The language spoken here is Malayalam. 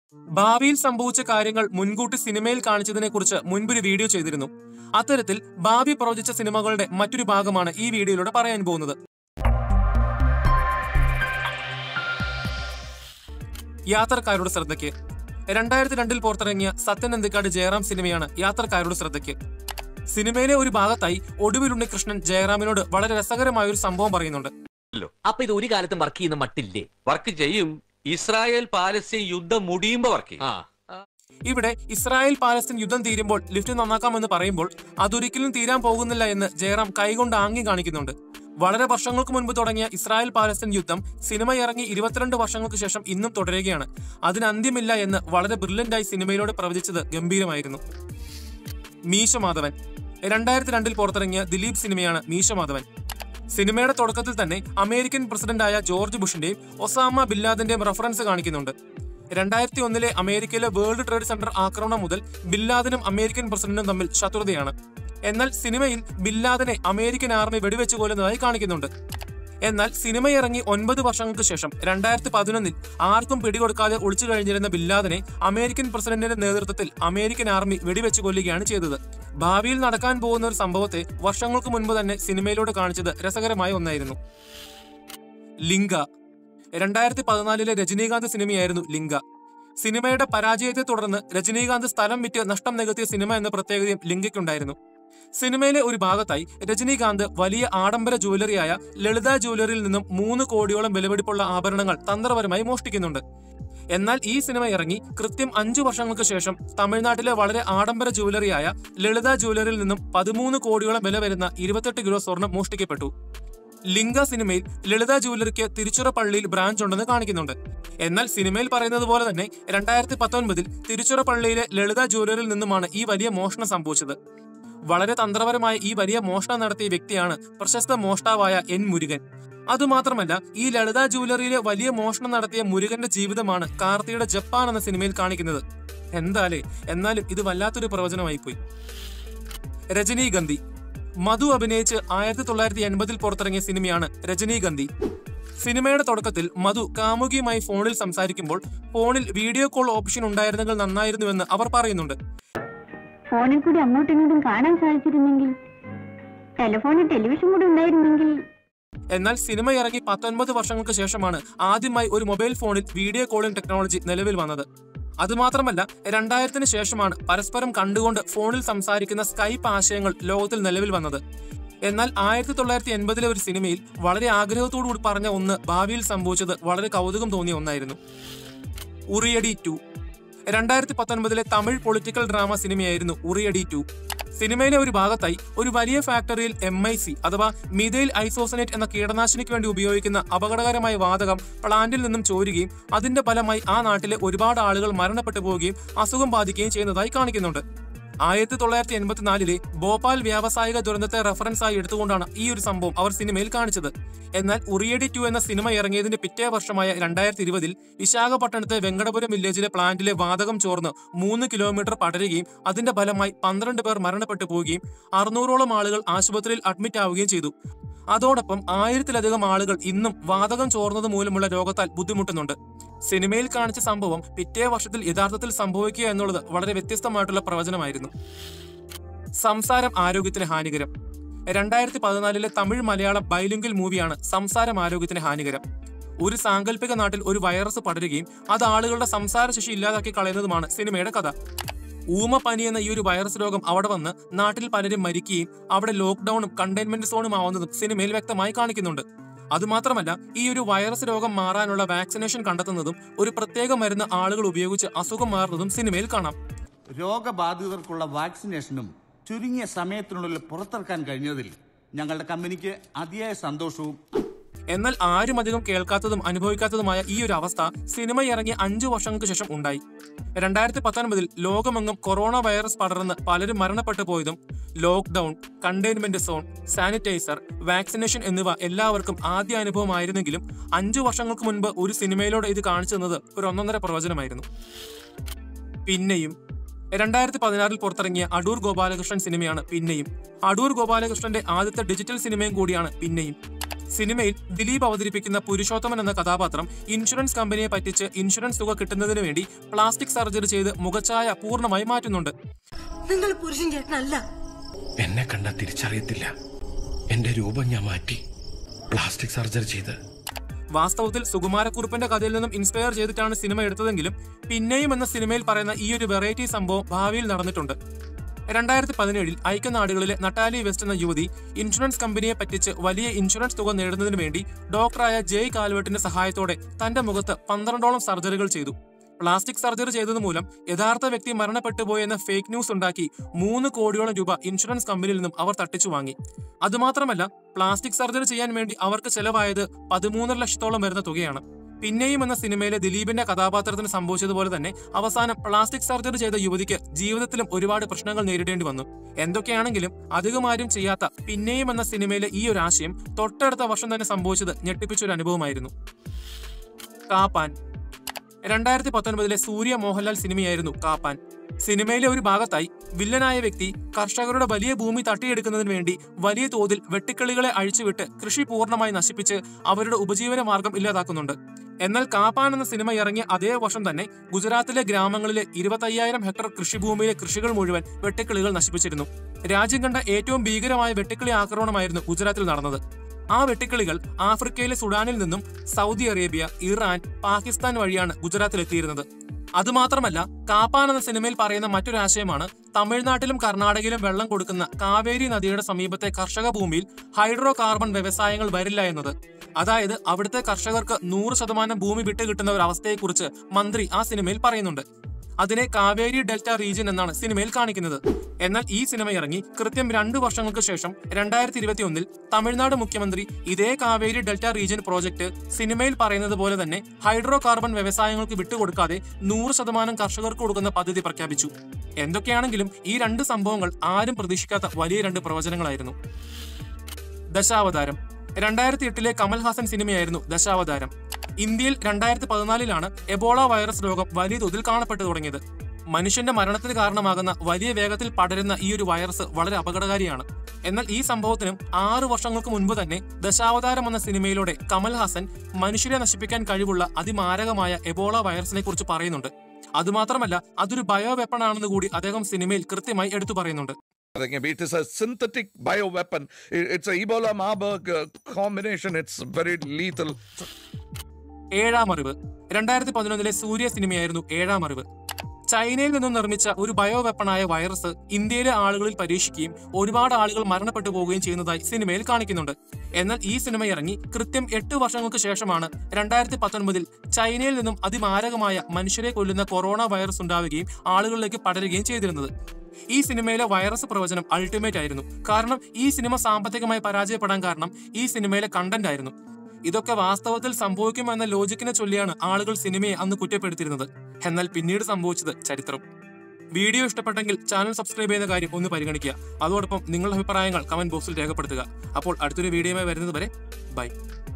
ഭാവിയിൽ സംഭവിച്ച കാര്യങ്ങൾ മുൻകൂട്ടി സിനിമയിൽ കാണിച്ചതിനെ കുറിച്ച് മുൻപൊരു വീഡിയോ ചെയ്തിരുന്നു അത്തരത്തിൽ ഭാവി പ്രവചിച്ച സിനിമകളുടെ മറ്റൊരു ഭാഗമാണ് ഈ വീഡിയോയിലൂടെ പറയാൻ പോകുന്നത് യാത്രക്കാരുടെ ശ്രദ്ധയ്ക്ക് രണ്ടായിരത്തി രണ്ടിൽ പുറത്തിറങ്ങിയ സത്യൻ അന്തിക്കാട് ജയറാം സിനിമയാണ് യാത്രക്കാരുടെ ശ്രദ്ധയ്ക്ക് സിനിമയിലെ ഒരു ഭാഗത്തായി ഒടുവിൽ ഉണ്ണികൃഷ്ണൻ ജയറാമിനോട് വളരെ രസകരമായ ഒരു സംഭവം പറയുന്നുണ്ട് അപ്പൊ ഇത് ഒരു കാലത്തും വർക്ക് ചെയ്യുന്ന മട്ടില്ലേ വർക്ക് ചെയ്യും ഇസ്രായേൽ പാലസ്തീൻ യുദ്ധം മുടിയുമ്പോ വർക്ക് ചെയ്യും ആ ഇവിടെ ഇസ്രായേൽ പാലസ്തീൻ യുദ്ധം തീരുമ്പോൾ ലിഫ്റ്റ് നന്നാക്കാമെന്ന് പറയുമ്പോൾ അതൊരിക്കലും തീരാൻ പോകുന്നില്ല എന്ന് ജയറാം കൈകൊണ്ട് ആംഗ്യം കാണിക്കുന്നുണ്ട് വളരെ വർഷങ്ങൾക്ക് മുൻപ് തുടങ്ങിയ ഇസ്രായേൽ പാലസ്തീൻ യുദ്ധം സിനിമ ഇറങ്ങി ഇരുപത്തിരണ്ട് വർഷങ്ങൾക്ക് ശേഷം ഇന്നും തുടരുകയാണ് അതിന് അന്ത്യമില്ല എന്ന് വളരെ ബ്രില്യൻ്റായി സിനിമയിലൂടെ പ്രവചിച്ചത് ഗംഭീരമായിരുന്നു മീശമാധവൻ രണ്ടായിരത്തി രണ്ടിൽ പുറത്തിറങ്ങിയ ദിലീപ് സിനിമയാണ് മീശമാധവൻ സിനിമയുടെ തുടക്കത്തിൽ തന്നെ അമേരിക്കൻ പ്രസിഡന്റായ ജോർജ് ബുഷിന്റെയും ഒസാമ ബില്ലാദിന്റെയും റഫറൻസ് കാണിക്കുന്നുണ്ട് രണ്ടായിരത്തി ഒന്നിലെ അമേരിക്കയിലെ വേൾഡ് ട്രേഡ് സെന്റർ ആക്രമണം മുതൽ ബില്ലാദിനും അമേരിക്കൻ പ്രസിഡന്റും തമ്മിൽ ശത്രുതയാണ് എന്നാൽ സിനിമയിൽ ബില്ലാദിനെ അമേരിക്കൻ ആർമി വെടിവെച്ച് കൊല്ലുന്നതായി കാണിക്കുന്നുണ്ട് എന്നാൽ സിനിമ ഇറങ്ങി ഒൻപത് വർഷങ്ങൾക്ക് ശേഷം രണ്ടായിരത്തി പതിനൊന്നിൽ ആർക്കും പിടികൊടുക്കാതെ ഒളിച്ചു കഴിഞ്ഞിരുന്ന ബില്ലാദിനെ അമേരിക്കൻ പ്രസിഡന്റിന്റെ നേതൃത്വത്തിൽ അമേരിക്കൻ ആർമി വെടിവെച്ച് കൊല്ലുകയാണ് ചെയ്തത് ഭാവിയിൽ നടക്കാൻ പോകുന്ന ഒരു സംഭവത്തെ വർഷങ്ങൾക്ക് മുൻപ് തന്നെ സിനിമയിലൂടെ കാണിച്ചത് രസകരമായ ഒന്നായിരുന്നു ലിംഗ രണ്ടായിരത്തി പതിനാലിലെ രജനീകാന്ത് സിനിമയായിരുന്നു ലിംഗ സിനിമയുടെ പരാജയത്തെ തുടർന്ന് രജനീകാന്ത് സ്ഥലം വിറ്റ് നഷ്ടം നികത്തിയ സിനിമ എന്ന പ്രത്യേകതയും ലിംഗയ്ക്കുണ്ടായിരുന്നു സിനിമയിലെ ഒരു ഭാഗത്തായി രജനീകാന്ത് വലിയ ആഡംബര ജുവലറിയായ ലളിത ജുവലറിയിൽ നിന്നും മൂന്ന് കോടിയോളം വിലപിടിപ്പുള്ള ആഭരണങ്ങൾ തന്ത്രപരമായി മോഷ്ടിക്കുന്നുണ്ട് എന്നാൽ ഈ സിനിമ ഇറങ്ങി കൃത്യം അഞ്ചു വർഷങ്ങൾക്ക് ശേഷം തമിഴ്നാട്ടിലെ വളരെ ആഡംബര ജുവലറിയായ ലളിത ജുവലറിയിൽ നിന്നും പതിമൂന്ന് കോടിയോളം വില വരുന്ന ഇരുപത്തെട്ട് കിലോ സ്വർണം മോഷ്ടിക്കപ്പെട്ടു ലിംഗ സിനിമയിൽ ലളിത ജുവലറിക്ക് തിരുച്ചിറപ്പള്ളിയിൽ ബ്രാഞ്ച് ഉണ്ടെന്ന് കാണിക്കുന്നുണ്ട് എന്നാൽ സിനിമയിൽ പറയുന്നത് പോലെ തന്നെ രണ്ടായിരത്തി പത്തൊൻപതിൽ തിരുച്ചിറപ്പള്ളിയിലെ ലളിത ജുവലറിയിൽ നിന്നുമാണ് ഈ വലിയ മോഷണം സംഭവിച്ചത് വളരെ തന്ത്രപരമായ ഈ വലിയ മോഷണം നടത്തിയ വ്യക്തിയാണ് പ്രശസ്ത മോഷ്ടാവായ എൻ മുരുകൻ അതുമാത്രമല്ല ഈ ലളിത ജുവലറിയിലെ വലിയ മോഷണം നടത്തിയ മുരുകന്റെ ജീവിതമാണ് കാർത്തിയുടെ ജപ്പാൻ എന്ന സിനിമയിൽ കാണിക്കുന്നത് എന്താലേ എന്നാലും ഇത് വല്ലാത്തൊരു പ്രവചനമായി പോയി രജനീഗന്ധി മധു അഭിനയിച്ച് ആയിരത്തി തൊള്ളായിരത്തി എൺപതിൽ പുറത്തിറങ്ങിയ സിനിമയാണ് രജനീഗന്ധി സിനിമയുടെ തുടക്കത്തിൽ മധു കാമുകിയുമായി ഫോണിൽ സംസാരിക്കുമ്പോൾ ഫോണിൽ വീഡിയോ കോൾ ഓപ്ഷൻ ഉണ്ടായിരുന്നെങ്കിൽ നന്നായിരുന്നുവെന്ന് അവർ പറയുന്നുണ്ട് ഫോണിൽ കൂടി അങ്ങോട്ടും ഇങ്ങോട്ടും കാണാൻ സാധിച്ചിരുന്നെങ്കിൽ ടെലിഫോണിൽ ടെലിവിഷൻ കൂടി ഉണ്ടായിരുന്നെങ്കിൽ എന്നാൽ സിനിമ ഇറങ്ങി പത്തൊൻപത് വർഷങ്ങൾക്ക് ശേഷമാണ് ആദ്യമായി ഒരു മൊബൈൽ ഫോണിൽ വീഡിയോ കോളിംഗ് ടെക്നോളജി നിലവിൽ വന്നത് അതുമാത്രമല്ല രണ്ടായിരത്തിന് ശേഷമാണ് പരസ്പരം കണ്ടുകൊണ്ട് ഫോണിൽ സംസാരിക്കുന്ന സ്കൈപ്പ് ആശയങ്ങൾ ലോകത്തിൽ നിലവിൽ വന്നത് എന്നാൽ ആയിരത്തി തൊള്ളായിരത്തി എൺപതിലെ ഒരു സിനിമയിൽ വളരെ ആഗ്രഹത്തോടു കൂടി പറഞ്ഞ ഒന്ന് ഭാവിയിൽ സംഭവിച്ചത് വളരെ കൗതുകം തോന്നിയ ഒന്നായിരുന്നു ഉറിയടി ടു രണ്ടായിരത്തി പത്തൊൻപതിലെ തമിഴ് പൊളിറ്റിക്കൽ ഡ്രാമ സിനിമയായിരുന്നു ഉറിയടി ടു സിനിമയിലെ ഒരു ഭാഗത്തായി ഒരു വലിയ ഫാക്ടറിയിൽ എം ഐ സി അഥവാ മിഥൈൽ ഐസോസനേറ്റ് എന്ന കീടനാശിനിക്ക് വേണ്ടി ഉപയോഗിക്കുന്ന അപകടകരമായ വാതകം പ്ലാന്റിൽ നിന്നും ചോരുകയും അതിന്റെ ഫലമായി ആ നാട്ടിലെ ഒരുപാട് ആളുകൾ മരണപ്പെട്ടു പോവുകയും അസുഖം ബാധിക്കുകയും ചെയ്യുന്നതായി കാണിക്കുന്നുണ്ട് ആയിരത്തി തൊള്ളായിരത്തി എൺപത്തിനാലിലെ ഭോപ്പാൽ വ്യാവസായിക ദുരന്തത്തെ റെഫറൻസ് ആയി എടുത്തുകൊണ്ടാണ് ഈ ഒരു സംഭവം അവർ സിനിമയിൽ കാണിച്ചത് എന്നാൽ ഉറിയടി ടു എന്ന സിനിമ ഇറങ്ങിയതിന്റെ പിറ്റേ വർഷമായ രണ്ടായിരത്തി ഇരുപതിൽ വിശാഖപട്ടണത്തെ വെങ്കടപുരം വില്ലേജിലെ പ്ലാന്റിലെ വാതകം ചോർന്ന് മൂന്ന് കിലോമീറ്റർ പടരുകയും അതിന്റെ ഫലമായി പന്ത്രണ്ട് പേർ മരണപ്പെട്ടു പോവുകയും അറുന്നൂറോളം ആളുകൾ ആശുപത്രിയിൽ അഡ്മിറ്റ് ആവുകയും ചെയ്തു അതോടൊപ്പം ആയിരത്തിലധികം ആളുകൾ ഇന്നും വാതകം ചോർന്നത് മൂലമുള്ള രോഗത്താൽ ബുദ്ധിമുട്ടുന്നുണ്ട് സിനിമയിൽ കാണിച്ച സംഭവം പിറ്റേ വർഷത്തിൽ യഥാർത്ഥത്തിൽ സംഭവിക്കുക എന്നുള്ളത് വളരെ വ്യത്യസ്തമായിട്ടുള്ള പ്രവചനമായിരുന്നു സംസാരം ആരോഗ്യത്തിന് ഹാനികരം രണ്ടായിരത്തി പതിനാലിലെ തമിഴ് മലയാളം ബൈലിംഗൽ മൂവിയാണ് സംസാരം ആരോഗ്യത്തിന് ഹാനികരം ഒരു സാങ്കല്പിക നാട്ടിൽ ഒരു വൈറസ് പടരുകയും അത് ആളുകളുടെ സംസാരശേഷി ഇല്ലാതാക്കി കളയുന്നതുമാണ് സിനിമയുടെ കഥ ഊമപ്പനി എന്ന ഈ ഒരു വൈറസ് രോഗം അവിടെ വന്ന് നാട്ടിൽ പലരും മരിക്കുകയും അവിടെ ലോക്ക്ഡൌണും കണ്ടെയ്ൻമെന്റ് സോണും ആവുന്നതും സിനിമയിൽ വ്യക്തമായി കാണിക്കുന്നുണ്ട് അതുമാത്രമല്ല ഈ ഒരു വൈറസ് രോഗം മാറാനുള്ള വാക്സിനേഷൻ കണ്ടെത്തുന്നതും ഒരു പ്രത്യേക മരുന്ന് ആളുകൾ ഉപയോഗിച്ച് അസുഖം മാറുന്നതും സിനിമയിൽ കാണാം രോഗബാധിതർക്കുള്ള വാക്സിനേഷനും ചുരുങ്ങിയ സമയത്തിനുള്ളിൽ പുറത്തിറക്കാൻ കഴിഞ്ഞതിൽ ഞങ്ങളുടെ കമ്പനിക്ക് അതിയായ സന്തോഷവും എന്നാൽ ആരും അധികം കേൾക്കാത്തതും അനുഭവിക്കാത്തതുമായ ഈ ഒരു അവസ്ഥ സിനിമ ഇറങ്ങിയ അഞ്ചു വർഷങ്ങൾക്ക് ശേഷം ഉണ്ടായി രണ്ടായിരത്തി പത്തൊൻപതിൽ ലോകമെങ്ങും കൊറോണ വൈറസ് പടർന്ന് പലരും മരണപ്പെട്ടു പോയതും lockdown containment zone sanitiser vaccination എന്നിവ എല്ലാവർക്കും ആദ്യ അനുഭവമായിരുന്നെങ്കിലും അഞ്ചു വർഷങ്ങൾക്ക് മുൻപ് ഒരു സിനിമയിലൂടെ ഇത് കാണിച്ചു തന്നത് ഒരു ഒന്നൊന്നര പ്രവചനമായിരുന്നു പിന്നെയും രണ്ടായിരത്തി പതിനാറിൽ പുറത്തിറങ്ങിയ അടൂർ ഗോപാലകൃഷ്ണൻ സിനിമയാണ് പിന്നെയും അടൂർ ഗോപാലകൃഷ്ണന്റെ ആദ്യത്തെ ഡിജിറ്റൽ സിനിമയും കൂടിയാണ് പിന്നെയും സിനിമയിൽ ദിലീപ് അവതരിപ്പിക്കുന്ന പുരുഷോത്തമൻ എന്ന കഥാപാത്രം ഇൻഷുറൻസ് കമ്പനിയെ പറ്റിച്ച് ഇൻഷുറൻസ് തുക കിട്ടുന്നതിന് വേണ്ടി പ്ലാസ്റ്റിക് സർജറി ചെയ്ത് മുഖച്ഛായ പൂർണ്ണമായി മാറ്റുന്നുണ്ട് നിങ്ങൾ പുരുഷൻ ചേട്ടനല്ല എന്നെ കണ്ടാൽ തിരിച്ചറിയത്തില്ല എന്റെ രൂപം ഞാൻ മാറ്റി പ്ലാസ്റ്റിക് സർജറി ചെയ്ത് വാസ്തവത്തിൽ സുകുമാരക്കുറുപ്പിന്റെ കഥയിൽ നിന്നും ഇൻസ്പയർ ചെയ്തിട്ടാണ് സിനിമ എടുത്തതെങ്കിലും പിന്നെയും എന്ന സിനിമയിൽ പറയുന്ന ഈ ഒരു വെറൈറ്റി സംഭവം ഭാവിയിൽ നടന്നിട്ടുണ്ട് രണ്ടായിരത്തി പതിനേഴിൽ ഐക്യനാടുകളിലെ നട്ടാലി വെസ്റ്റ് എന്ന യുവതി ഇൻഷുറൻസ് കമ്പനിയെ പറ്റിച്ച് വലിയ ഇൻഷുറൻസ് തുക നേടുന്നതിന് വേണ്ടി ഡോക്ടറായ ജയ് കാൽവെട്ടിന്റെ സഹായത്തോടെ തന്റെ മുഖത്ത് പന്ത്രണ്ടോളം സർജറികൾ ചെയ്തു പ്ലാസ്റ്റിക് സർജറി ചെയ്തത് മൂലം യഥാർത്ഥ വ്യക്തി മരണപ്പെട്ടുപോയെന്ന ഫേക്ക് ന്യൂസ് ഉണ്ടാക്കി മൂന്ന് കോടിയോളം രൂപ ഇൻഷുറൻസ് കമ്പനിയിൽ നിന്നും അവർ തട്ടിച്ചു വാങ്ങി അതുമാത്രമല്ല പ്ലാസ്റ്റിക് സർജറി ചെയ്യാൻ വേണ്ടി അവർക്ക് ചെലവായത് പതിമൂന്നര ലക്ഷത്തോളം വരുന്ന തുകയാണ് പിന്നെയും എന്ന സിനിമയിലെ ദിലീപിന്റെ കഥാപാത്രത്തിന് സംഭവിച്ചതുപോലെ തന്നെ അവസാനം പ്ലാസ്റ്റിക് സർജറി ചെയ്ത യുവതിക്ക് ജീവിതത്തിലും ഒരുപാട് പ്രശ്നങ്ങൾ നേരിടേണ്ടി വന്നു എന്തൊക്കെയാണെങ്കിലും അധികം ആരും ചെയ്യാത്ത പിന്നെയും എന്ന സിനിമയിലെ ഈ ഒരു ആശയം തൊട്ടടുത്ത വർഷം തന്നെ സംഭവിച്ചത് ഞെട്ടിപ്പിച്ചൊരു അനുഭവമായിരുന്നു കാപ്പാൻ രണ്ടായിരത്തി പത്തൊൻപതിലെ സൂര്യ മോഹൻലാൽ സിനിമയായിരുന്നു കാപ്പാൻ സിനിമയിലെ ഒരു ഭാഗത്തായി വില്ലനായ വ്യക്തി കർഷകരുടെ വലിയ ഭൂമി തട്ടിയെടുക്കുന്നതിന് വേണ്ടി വലിയ തോതിൽ വെട്ടിക്കിളികളെ അഴിച്ചുവിട്ട് കൃഷി പൂർണ്ണമായി നശിപ്പിച്ച് അവരുടെ ഉപജീവന മാർഗം ഇല്ലാതാക്കുന്നുണ്ട് എന്നാൽ കാപ്പാൻ എന്ന സിനിമ ഇറങ്ങിയ അതേ വർഷം തന്നെ ഗുജറാത്തിലെ ഗ്രാമങ്ങളിലെ ഇരുപത്തയ്യായിരം ഹെക്ടർ കൃഷിഭൂമിയിലെ കൃഷികൾ മുഴുവൻ വെട്ടിക്കിളികൾ നശിപ്പിച്ചിരുന്നു രാജ്യം കണ്ട ഏറ്റവും ഭീകരമായ വെട്ടിക്കിളി ആക്രമണമായിരുന്നു ഗുജറാത്തിൽ നടന്നത് ആ വെട്ടിക്കിളികൾ ആഫ്രിക്കയിലെ സുഡാനിൽ നിന്നും സൗദി അറേബ്യ ഇറാൻ പാകിസ്ഥാൻ വഴിയാണ് ഗുജറാത്തിലെത്തിയിരുന്നത് അതുമാത്രമല്ല കാപ്പാൻ എന്ന സിനിമയിൽ പറയുന്ന മറ്റൊരു ആശയമാണ് തമിഴ്നാട്ടിലും കർണാടകയിലും വെള്ളം കൊടുക്കുന്ന കാവേരി നദിയുടെ സമീപത്തെ കർഷക ഭൂമിയിൽ ഹൈഡ്രോ കാർബൺ വ്യവസായങ്ങൾ വരില്ല എന്നത് അതായത് അവിടുത്തെ കർഷകർക്ക് നൂറ് ശതമാനം ഭൂമി വിട്ടുകിട്ടുന്ന ഒരു അവസ്ഥയെക്കുറിച്ച് മന്ത്രി ആ സിനിമയിൽ പറയുന്നുണ്ട് അതിനെ കാവേരി ഡെൽറ്റ റീജിയൻ എന്നാണ് സിനിമയിൽ കാണിക്കുന്നത് എന്നാൽ ഈ സിനിമ ഇറങ്ങി കൃത്യം രണ്ടു വർഷങ്ങൾക്ക് ശേഷം രണ്ടായിരത്തി ഇരുപത്തി ഒന്നിൽ തമിഴ്നാട് മുഖ്യമന്ത്രി ഇതേ കാവേരി ഡെൽറ്റ റീജിയൻ പ്രോജക്ട് സിനിമയിൽ പറയുന്നത് പോലെ തന്നെ ഹൈഡ്രോ കാർബൺ വ്യവസായങ്ങൾക്ക് വിട്ടുകൊടുക്കാതെ നൂറ് ശതമാനം കർഷകർക്ക് കൊടുക്കുന്ന പദ്ധതി പ്രഖ്യാപിച്ചു എന്തൊക്കെയാണെങ്കിലും ഈ രണ്ട് സംഭവങ്ങൾ ആരും പ്രതീക്ഷിക്കാത്ത വലിയ രണ്ട് പ്രവചനങ്ങളായിരുന്നു ദശാവതാരം രണ്ടായിരത്തി എട്ടിലെ കമൽഹാസൻ സിനിമയായിരുന്നു ദശാവതാരം ഇന്ത്യയിൽ രണ്ടായിരത്തി പതിനാലിലാണ് എബോള വൈറസ് രോഗം വലിയ തോതിൽ കാണപ്പെട്ടു തുടങ്ങിയത് മനുഷ്യന്റെ മരണത്തിന് കാരണമാകുന്ന വലിയ വേഗത്തിൽ പടരുന്ന ഈ ഒരു വൈറസ് വളരെ അപകടകാരിയാണ് എന്നാൽ ഈ സംഭവത്തിനും ആറ് വർഷങ്ങൾക്ക് മുൻപ് തന്നെ ദശാവതാരം എന്ന സിനിമയിലൂടെ കമൽഹാസൻ മനുഷ്യരെ നശിപ്പിക്കാൻ കഴിവുള്ള അതിമാരകമായ എബോള വൈറസിനെ കുറിച്ച് പറയുന്നുണ്ട് അതുമാത്രമല്ല അതൊരു ബയോ വെപ്പണാണെന്ന് കൂടി അദ്ദേഹം സിനിമയിൽ കൃത്യമായി എടുത്തു പറയുന്നുണ്ട് It is a synthetic bioweapon. It- It's a Ebola Marburg uh, combination. It's very lethal. ഏഴാം അറിവ് രണ്ടായിരത്തി പതിനൊന്നിലെ സൂര്യ സിനിമയായിരുന്നു ഏഴാം അറിവ് ചൈനയിൽ നിന്നും നിർമ്മിച്ച ഒരു ബയോ വെപ്പണായ വൈറസ് ഇന്ത്യയിലെ ആളുകളിൽ പരീക്ഷിക്കുകയും ഒരുപാട് ആളുകൾ മരണപ്പെട്ടു പോവുകയും ചെയ്യുന്നതായി സിനിമയിൽ കാണിക്കുന്നുണ്ട് എന്നാൽ ഈ സിനിമ ഇറങ്ങി കൃത്യം എട്ട് വർഷങ്ങൾക്ക് ശേഷമാണ് രണ്ടായിരത്തി പത്തൊൻപതിൽ ചൈനയിൽ നിന്നും അതിമാരകമായ മനുഷ്യരെ കൊല്ലുന്ന കൊറോണ വൈറസ് ഉണ്ടാവുകയും ആളുകളിലേക്ക് പടരുകയും ചെയ്തിരുന്നത് ഈ സിനിമയിലെ വൈറസ് പ്രവചനം അൾട്ടിമേറ്റ് ആയിരുന്നു കാരണം ഈ സിനിമ സാമ്പത്തികമായി പരാജയപ്പെടാൻ കാരണം ഈ സിനിമയിലെ കണ്ടന്റ് ആയിരുന്നു ഇതൊക്കെ വാസ്തവത്തിൽ സംഭവിക്കുമെന്ന ലോജിക്കിനെ ചൊല്ലിയാണ് ആളുകൾ സിനിമയെ അന്ന് കുറ്റപ്പെടുത്തിയിരുന്നത് എന്നാൽ പിന്നീട് സംഭവിച്ചത് ചരിത്രം വീഡിയോ ഇഷ്ടപ്പെട്ടെങ്കിൽ ചാനൽ സബ്സ്ക്രൈബ് ചെയ്യുന്ന കാര്യം ഒന്ന് പരിഗണിക്കുക അതോടൊപ്പം നിങ്ങളുടെ അഭിപ്രായങ്ങൾ കമന്റ് ബോക്സിൽ രേഖപ്പെടുത്തുക അപ്പോൾ അടുത്തൊരു വീഡിയോയുമായി വരുന്നത് വരെ ബൈ